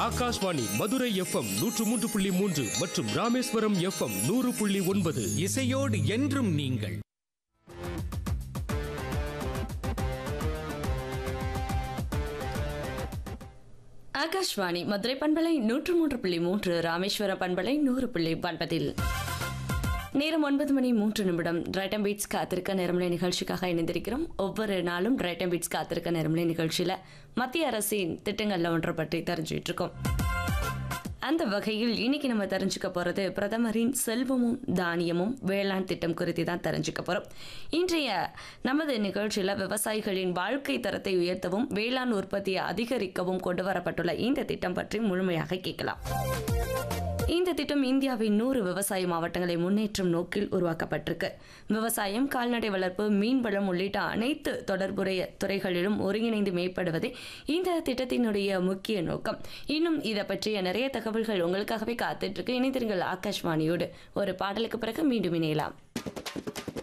Akashvani Madurai FM நூற்று மூன்று புள்ளி மூன்று மற்றும் ராமேஸ்வரம் எஃப்எம் நூறு புள்ளி ஒன்பது இசையோடு என்றும் நீங்கள் ஆகாஷ்வாணி மதுரை பண்பலை நூற்று மூன்று புள்ளி மூன்று ராமேஸ்வரம் பண்பலை நூறு புள்ளி ஒன்பதில் நேரம் ஒன்பது மணி மூன்று நிமிடம் ரைட்டம் பீட்ஸ் காத்திருக்க நேரமலை நிகழ்ச்சிக்காக இணைந்திருக்கிறோம் ஒவ்வொரு நாளும் ரைட்டம் பீட்ஸ் காத்திருக்க நேரமலை நிகழ்ச்சியில் மத்திய அரசின் திட்டங்களில் ஒன்றை பற்றி தெரிஞ்சுட்டு இருக்கோம் அந்த வகையில் இன்னைக்கு நம்ம தெரிஞ்சுக்க போறது பிரதமரின் செல்வமும் தானியமும் வேளாண் திட்டம் குறித்து தான் தெரிஞ்சுக்க போறோம் இன்றைய நமது நிகழ்ச்சியில விவசாயிகளின் வாழ்க்கை தரத்தை உயர்த்தவும் வேளாண் உற்பத்தியை அதிகரிக்கவும் கொண்டு வரப்பட்டுள்ள இந்த திட்டம் பற்றி முழுமையாக கேட்கலாம் இந்த திட்டம் இந்தியாவின் நூறு விவசாய மாவட்டங்களை முன்னேற்றும் நோக்கில் உருவாக்கப்பட்டிருக்கு விவசாயம் கால்நடை வளர்ப்பு மீன்வளம் உள்ளிட்ட அனைத்து தொடர்புடைய துறைகளிலும் ஒருங்கிணைந்து மேம்படுவதே இந்த திட்டத்தினுடைய முக்கிய நோக்கம் இன்னும் இதை பற்றிய நிறைய தகவல்கள் உங்களுக்காகவே காத்துட்டு இருக்கு இணைந்திருங்கள் ஆகாஷ்வாணியோடு ஒரு பாடலுக்கு பிறகு மீண்டும் இணையலாம்